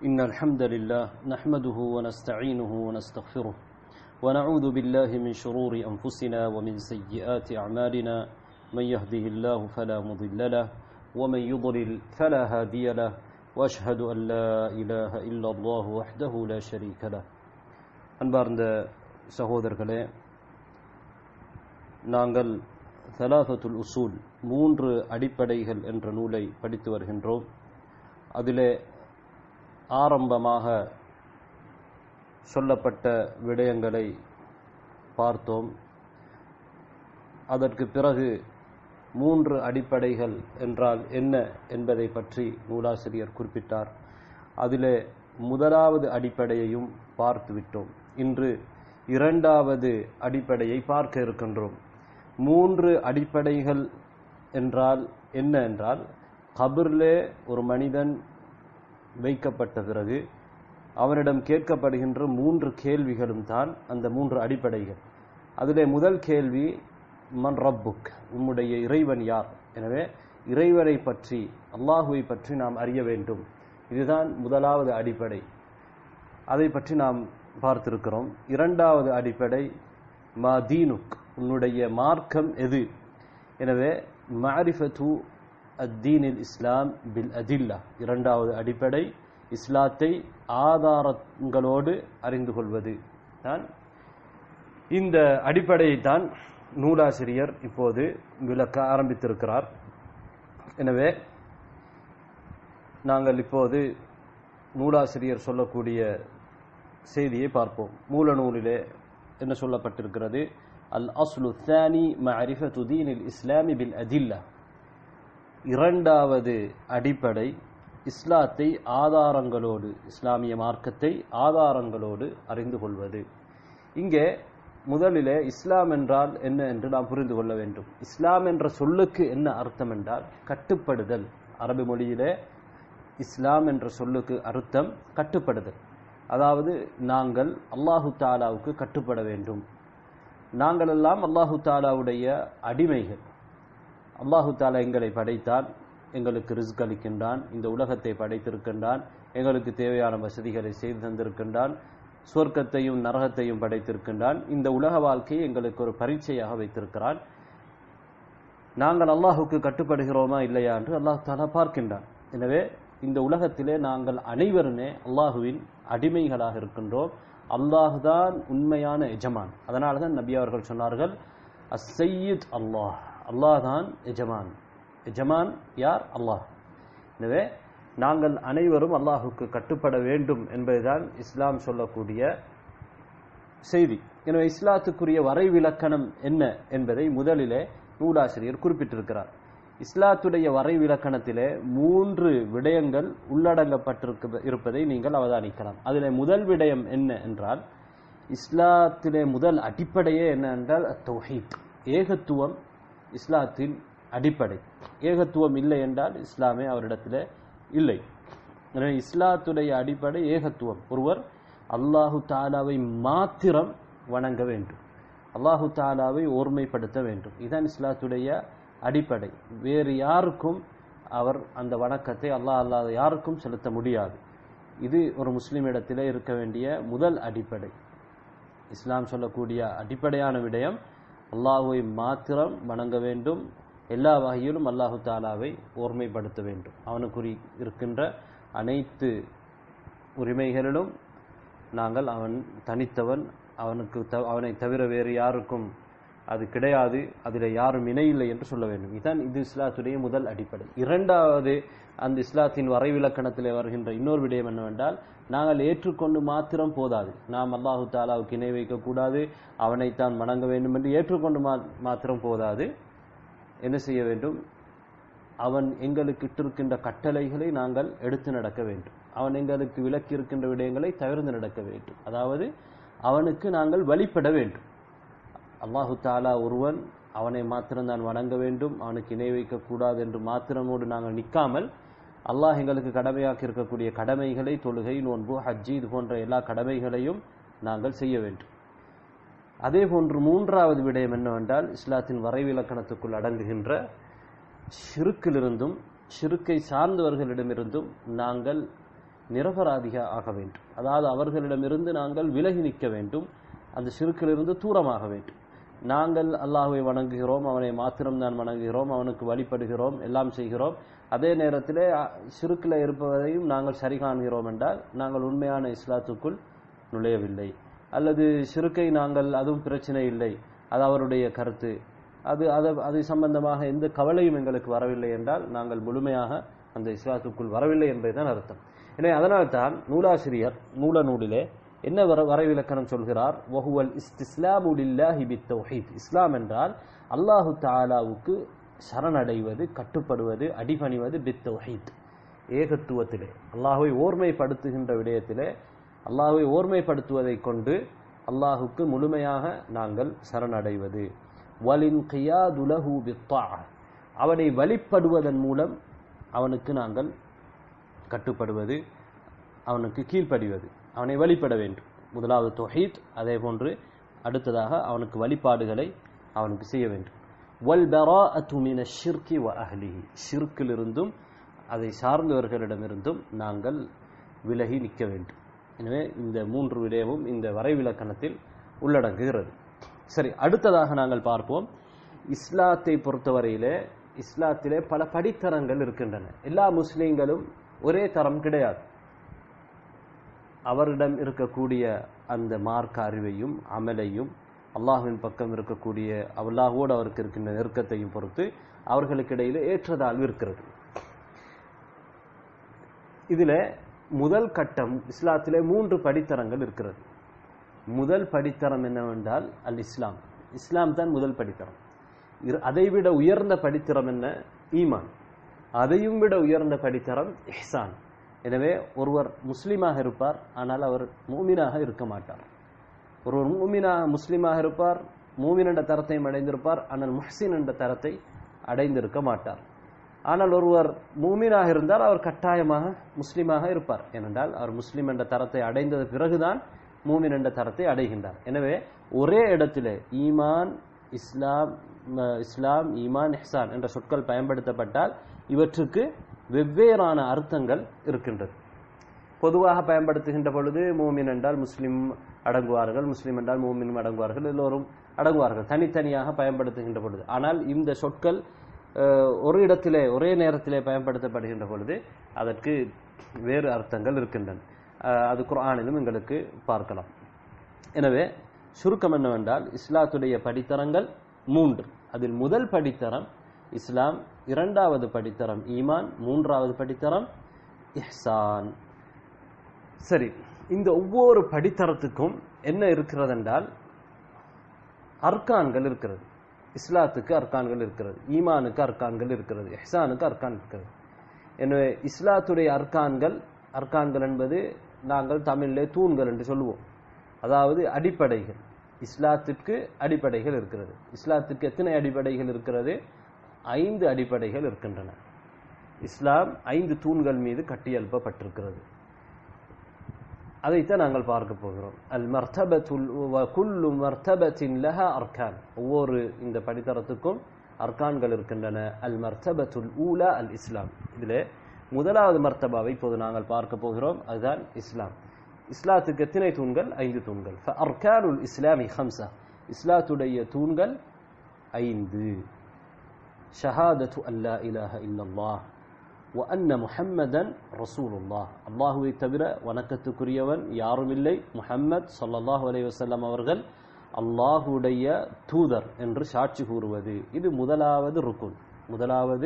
إن الحمد لله نحمده ونستعينه ونستغفره ونعوذ بالله من شرور أنفسنا ومن سيئات أعمالنا من يهده الله فلا مضل له ومن يضلل فلا هادي له وأشهد أن لا إله إلا الله وحده لا شريك له அன்பார்ந்த சகோதரர்களே நாங்கள் தலாஃபத்துல் உசூல் மூன்று அடிப்படைகள் என்ற நூலை படித்து வருகின்றோம் அதிலே ஆரம்பமாக சொல்லப்பட்ட விடயங்களை பார்த்தோம் அதற்கு பிறகு மூன்று அடிப்படைகள் என்றால் என்ன என்பதை பற்றி நூலாசிரியர் குறிப்பிட்டார் அதிலே முதலாவது அடிப்படையையும் பார்த்துவிட்டோம் இன்று இரண்டாவது அடிப்படையை பார்க்க இருக்கின்றோம் மூன்று அடிப்படைகள் என்றால் என்ன என்றால் கபிர்லே ஒரு மனிதன் வைக்கப்பட்ட பிறகு அவனிடம் கேட்கப்படுகின்ற மூன்று கேள்விகளும் தான் அந்த மூன்று அடிப்படைகள் அதிலே முதல் கேள்வி மன் ரப்புக் உம்முடைய இறைவன் யார் எனவே இறைவனை பற்றி அல்லாஹுவை பற்றி நாம் அறிய வேண்டும் இதுதான் முதலாவது அடிப்படை அதை பற்றி நாம் பார்த்திருக்கிறோம் இரண்டாவது அடிப்படை மா தீனுக் உன்னுடைய மார்க்கம் எது எனவே மாரிஃபத்து அத்தீனில் இஸ்லாம் பில் அதில்லா இரண்டாவது அடிப்படை இஸ்லாத்தை ஆதாரங்களோடு அறிந்து கொள்வது தான் இந்த அடிப்படையை தான் நூலாசிரியர் இப்போது விளக்க ஆரம்பித்திருக்கிறார் எனவே நாங்கள் இப்போது நூலாசிரியர் சொல்லக்கூடிய செய்தியை பார்ப்போம் மூல நூலிலே என்ன சொல்லப்பட்டிருக்கிறது அல் அஸ்லு தானி மரிஃபத்து தீனில் இஸ்லாமி பில் அதில்லா இரண்டாவது அடிப்படை இஸ்லாத்தை ஆதாரங்களோடு இஸ்லாமிய மார்க்கத்தை ஆதாரங்களோடு அறிந்து கொள்வது இங்கே முதலிலே இஸ்லாம் என்றால் என்ன என்று நாம் புரிந்து கொள்ள வேண்டும் இஸ்லாம் என்ற சொல்லுக்கு என்ன அர்த்தம் என்றால் கட்டுப்படுதல் அரபு மொழியிலே இஸ்லாம் என்ற சொல்லுக்கு அர்த்தம் கட்டுப்படுதல் அதாவது நாங்கள் அல்லாஹு தாலாவுக்கு கட்டுப்பட வேண்டும் நாங்கள் எல்லாம் அல்லாஹு தாலாவுடைய அடிமைகள் அல்லாஹு தாலா எங்களை படைத்தான் எங்களுக்கு ரிஸ்க் அளிக்கின்றான் இந்த உலகத்தை படைத்திருக்கின்றான் எங்களுக்கு தேவையான வசதிகளை செய்து தந்திருக்கின்றான் சொர்க்கத்தையும் நரகத்தையும் படைத்திருக்கின்றான் இந்த உலக வாழ்க்கையை எங்களுக்கு ஒரு பரீட்சையாக வைத்திருக்கிறான் நாங்கள் அல்லாஹுக்கு கட்டுப்படுகிறோமா இல்லையா என்று அல்லாஹ் தாலா பார்க்கின்றான் எனவே இந்த உலகத்திலே நாங்கள் அனைவருமே அல்லாஹுவின் அடிமைகளாக இருக்கின்றோம் அல்லாஹுதான் உண்மையான எஜமான் அதனால தான் நபி அவர்கள் சொன்னார்கள் அசையீத் அல்லாஹ் அல்லாஹ் தான் எஜமான் எஜமான் யார் அல்லாஹ் எனவே நாங்கள் அனைவரும் அல்லாஹுக்கு கட்டுப்பட வேண்டும் என்பதுதான் இஸ்லாம் சொல்லக்கூடிய செய்தி எனவே இஸ்லாத்துக்குரிய வரைவிலக்கணம் என்ன என்பதை முதலிலே நூலாசிரியர் குறிப்பிட்டிருக்கிறார் இஸ்லாத்துடைய வரைவிலக்கணத்திலே மூன்று விடயங்கள் உள்ளடங்கப்பட்டிருக்க இருப்பதை நீங்கள் அவதானிக்கலாம் அதில் முதல் விடயம் என்ன என்றால் இஸ்லாத்திலே முதல் அடிப்படையே என்ன என்றால் தௌஹீத் ஏகத்துவம் இஸ்லாத்தின் அடிப்படை ஏகத்துவம் இல்லை என்றால் இஸ்லாமே அவரிடத்தில் இல்லை எனவே இஸ்லாத்துடைய அடிப்படை ஏகத்துவம் ஒருவர் அல்லாஹு தாலாவை மாத்திரம் வணங்க வேண்டும் அல்லாஹு தாலாவை ஓர்மைப்படுத்த வேண்டும் இதுதான் இஸ்லாத்துடைய அடிப்படை வேறு யாருக்கும் அவர் அந்த வணக்கத்தை அல்லாஹ் அல்லாத யாருக்கும் செலுத்த முடியாது இது ஒரு முஸ்லீம் இடத்திலே இருக்க வேண்டிய முதல் அடிப்படை இஸ்லாம் சொல்லக்கூடிய அடிப்படையான விடயம் அல்லாஹுவை மாத்திரம் வணங்க வேண்டும் எல்லா வகையிலும் அல்லாஹு தாலாவை ஓர்மைப்படுத்த வேண்டும் அவனுக்குறி இருக்கின்ற அனைத்து உரிமைகளிலும் நாங்கள் அவன் தனித்தவன் அவனுக்கு அவனை தவிர வேறு யாருக்கும் அது கிடையாது அதில் யாரும் இணையில்லை என்று சொல்ல வேண்டும் இதுதான் இது இஸ்லாத்துடைய முதல் அடிப்படை இரண்டாவது அந்த இஸ்லாத்தின் வரைவிலக்கணத்தில் வருகின்ற இன்னொரு விடயம் என்னவென்றால் நாங்கள் ஏற்றுக்கொண்டு மாத்திரம் போதாது நாம் அல்லாஹு தாலாவுக்கு இணை வைக்கக்கூடாது அவனைத்தான் வணங்க வேண்டும் என்று ஏற்றுக்கொண்டு மாத்திரம் போதாது என்ன செய்ய வேண்டும் அவன் எங்களுக்கு இட்டிருக்கின்ற கட்டளைகளை நாங்கள் எடுத்து நடக்க வேண்டும் அவன் எங்களுக்கு விலக்கி இருக்கின்ற விடயங்களை தவிர்த்து நடக்க வேண்டும் அதாவது அவனுக்கு நாங்கள் வழிபட வேண்டும் அல்லாஹு தாலா ஒருவன் அவனை மாத்திரம்தான் வணங்க வேண்டும் அவனுக்கு இணை வைக்கக்கூடாது என்று மாத்திரமோடு நாங்கள் நிற்காமல் அல்லாஹ் எங்களுக்கு கடமையாக்கி இருக்கக்கூடிய கடமைகளை தொழுகை நோன்பு ஹஜ்ஜி இது போன்ற எல்லா கடமைகளையும் நாங்கள் செய்ய வேண்டும் அதே போன்று மூன்றாவது விடயம் என்னவென்றால் இஸ்லாத்தின் வரைவிலக்கணத்துக்குள் அடங்குகின்ற ஷிருக்கிலிருந்தும் ஷிருக்கை சார்ந்தவர்களிடமிருந்தும் நாங்கள் நிரபராதிக ஆக வேண்டும் அதாவது அவர்களிடமிருந்து நாங்கள் விலகி நிற்க வேண்டும் அந்த ஷிருக்கிலிருந்து தூரமாக வேண்டும் நாங்கள் அல்லாஹ்வை வணங்குகிறோம் அவனை மாத்திரம்தான் வணங்குகிறோம் அவனுக்கு வழிபடுகிறோம் எல்லாம் செய்கிறோம் அதே நேரத்திலே ஷிருக்கில் இருப்பதையும் நாங்கள் சரி காண்கிறோம் என்றால் நாங்கள் உண்மையான இஸ்லாத்துக்குள் நுழையவில்லை அல்லது ஷிருக்கை நாங்கள் அதுவும் பிரச்சனை இல்லை அது அவருடைய கருத்து அது அது அது சம்பந்தமாக எந்த கவலையும் எங்களுக்கு வரவில்லை என்றால் நாங்கள் முழுமையாக அந்த இஸ்லாத்துக்குள் வரவில்லை என்பதுதான் அர்த்தம் எனவே அதனால்தான் நூலாசிரியர் மூல நூலிலே என்ன வர வரைவிலக்கணம் சொல்கிறார் வஹுவல் இஸ்திஸ்லாமு லில்லாஹி பித்தௌஹீத் இஸ்லாம் என்றால் அல்லாஹு தாலாவுக்கு சரணடைவது கட்டுப்படுவது அடிபணிவது பித்தௌஹீத் ஏகத்துவத்திலே அல்லாஹுவை ஓர்மைப்படுத்துகின்ற விடயத்திலே அல்லாஹுவை ஓர்மைப்படுத்துவதை கொண்டு அல்லாஹுக்கு முழுமையாக நாங்கள் சரணடைவது வலின் கியாதுலஹு பித்தா அவனை வழிபடுவதன் மூலம் அவனுக்கு நாங்கள் கட்டுப்படுவது அவனுக்கு கீழ்ப்படிவது அவனை வழிபட வேண்டும் முதலாவது தொஹீத் அதே போன்று அடுத்ததாக அவனுக்கு வழிபாடுகளை அவனுக்கு செய்ய வேண்டும் வல் பராஅத்து மின ஷிர்கி வ அஹ்லிஹி ஷிர்க்கிலிருந்தும் அதை சார்ந்தவர்களிடமிருந்தும் நாங்கள் விலகி நிற்க வேண்டும் எனவே இந்த மூன்று விடயமும் இந்த வரைவிலக்கணத்தில் உள்ளடங்குகிறது சரி அடுத்ததாக நாங்கள் பார்ப்போம் இஸ்லாத்தை பொறுத்தவரையிலே இஸ்லாத்திலே பல படித்தரங்கள் இருக்கின்றன எல்லா முஸ்லீம்களும் ஒரே தரம் கிடையாது அவரிடம் இருக்கக்கூடிய அந்த மார்க்க அறிவையும் அமலையும் அல்லாஹ்வின் பக்கம் இருக்கக்கூடிய அல்லாஹோடு அவருக்கு இருக்கின்ற நெருக்கத்தையும் பொறுத்து அவர்களுக்கு இடையில ஏற்றதாழ்வு இருக்கிறது இதுல முதல் கட்டம் இஸ்லாத்திலே மூன்று படித்தரங்கள் இருக்கிறது முதல் படித்தரம் என்னவென்றால் அல் இஸ்லாம் இஸ்லாம் தான் முதல் படித்தரம் இரு- அதைவிட உயர்ந்த படித்தரம் என்ன ஈமான் அதையும் விட உயர்ந்த படித்தரம் இஹ்சான் எனவே ஒருவர் முஸ்லீமாக இருப்பார் ஆனால் அவர் மூமினாக இருக்க மாட்டார் ஒருவர் மூமினாக முஸ்லீமாக இருப்பார் மூமின் என்ற தரத்தையும் அடைந்திருப்பார் ஆனால் முஹ்சின் என்ற தரத்தை அடைந்திருக்க மாட்டார் ஆனால் ஒருவர் மூமினாக இருந்தால் அவர் கட்டாயமாக முஸ்லீமாக இருப்பார் ஏனென்றால் அவர் முஸ்லீம் என்ற தரத்தை அடைந்தது பிறகுதான் மூமின் என்ற தரத்தை அடைகின்றார் எனவே ஒரே இடத்திலே ஈமான் இஸ்லாம் ம- இஸ்லாம் ஈமான் இஹ்சான் என்ற சொற்கள் பயன்படுத்தப்பட்டால் இவற்றுக்கு வெவ்வேறான அர்த்தங்கள் இருக்கின்றது பொதுவாக பயன்படுத்துகின்ற பொழுது மூமின் என்றால் முஸ்லிம் அடங்குவார்கள் முஸ்லிம் என்றால் மூமினும் அடங்குவார்கள் எல்லோரும் அடங்குவார்கள் தனித்தனியாக பயன்படுத்துகின்ற பொழுது ஆனால் இந்த சொற்கள் அஹ், ஒரு இடத்திலே ஒரே நேரத்திலே பயன்படுத்தப்படுகின்ற பொழுது அதற்கு வேறு அர்த்தங்கள் இருக்கின்றன அஹ், அது குர்ஆனிலும் எங்களுக்கு பார்க்கலாம் எனவே சுருக்கம் என்னவென்றால் இஸ்லாத்துடைய படித்தரங்கள் மூன்று அதில் முதல் படித்தரம் இஸ்லாம் இரண்டாவது படித்தரம் ஈமான் மூன்றாவது படித்தரம் இஹ்சான் சரி இந்த ஒவ்வொரு படித்தரத்துக்கும் என்ன இருக்கிறது என்றால் அர்க்கான்கள் இருக்கிறது இஸ்லாத்துக்கு அர்க்கான்கள் இருக்கிறது ஈமானுக்கு அர்க்கான்கள் இருக்கிறது இஹ்சானுக்கு அர்க்கான் இருக்கிறது எனவே இஸ்லாத்துடைய அர்க்கான்கள் அர்க்கான்கள் என்பது நாங்கள் தமிழிலே தூண்கள் என்று சொல்லுவோம் அதாவது அடிப்படைகள் இஸ்லாத்திற்கு அடிப்படைகள் இருக்கிறது இஸ்லாத்திற்கு எத்தனை அடிப்படைகள் இருக்கிறது ஐந்து அடிப்படைகள் இருக்கின்றன இஸ்லாம் ஐந்து தூண்கள் மீது கட்டியெழுப்பப்பட்டிருக்கிறது அதைத்தான் நாங்கள் பார்க்க போகிறோம் அல் மர்த்தபத்துல் குல்லு மர்த்தபத்தின் லஹா அர்கான் ஒவ்வொரு இந்த படித்தரத்துக்கும் அர்கான்கள் இருக்கின்றன அல் மர்த்தபத்துல் ஊலா அல் இஸ்லாம் இதில் முதலாவது மர்த்தபாவை இப்போது நாங்கள் பார்க்க போகிறோம் அதுதான் இஸ்லாம் இஸ்லாத்துக்கு எத்தனை தூண்கள் ஐந்து தூண்கள் அர்கானுல் இஸ்லாமி ஹம்சா இஸ்லாத்துடைய தூண்கள் ஐந்து ஷஹாதத்து அல்லா இலாஹ இல்லல்லாஹ் وأن محمدا رسول الله அல்லாஹுவை தவிர வணக்கத்துக்குரியவன் யாரும் இல்லை முஹம்மத் ஸல்லல்லாஹு அலைஹி வஸல்லம் அவர்கள் அல்லாஹுடைய தூதர் என்று சாட்சி கூறுவது இது முதலாவது ருக்குன் முதலாவது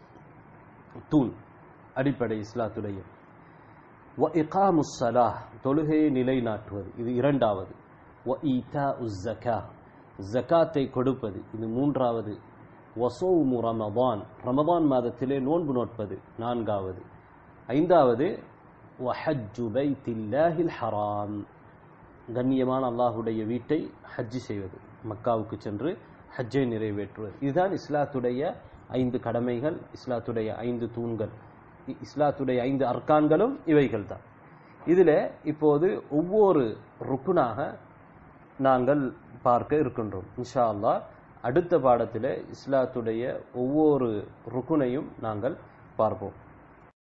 தூண் அடிப்படை இஸ்லாத்துடைய வ இகாமு ஸலாஹ் தொழுகையை நிலைநாட்டுவது இது இரண்டாவது வ ஈதா உஸ்ஸகா ஜகாத்தை கொடுப்பது இது மூன்றாவது வசோமு ரமபான் ரமபான் மாதத்திலே நோன்பு நோட்பது நான்காவது ஐந்தாவது வஹஜ்ஜு பைத்தில்லாஹில் ஹராம் கண்ணியமான அல்லாஹுடைய வீட்டை ஹஜ்ஜி செய்வது மக்காவுக்கு சென்று ஹஜ்ஜை நிறைவேற்றுவது இதுதான் இஸ்லாத்துடைய ஐந்து கடமைகள் இஸ்லாத்துடைய ஐந்து தூண்கள் இ- இஸ்லாத்துடைய ஐந்து அர்க்கான்களும் இவைகள் தான் இதில் இப்போது ஒவ்வொரு ருக்குனாக நாங்கள் பார்க்க இருக்கின்றோம் இன்ஷா அல்லாஹ் அடுத்த பாடத்தில் இஸ்லாத்துடைய ஒவ்வொரு ருக்குனையும் நாங்கள் பார்ப்போம்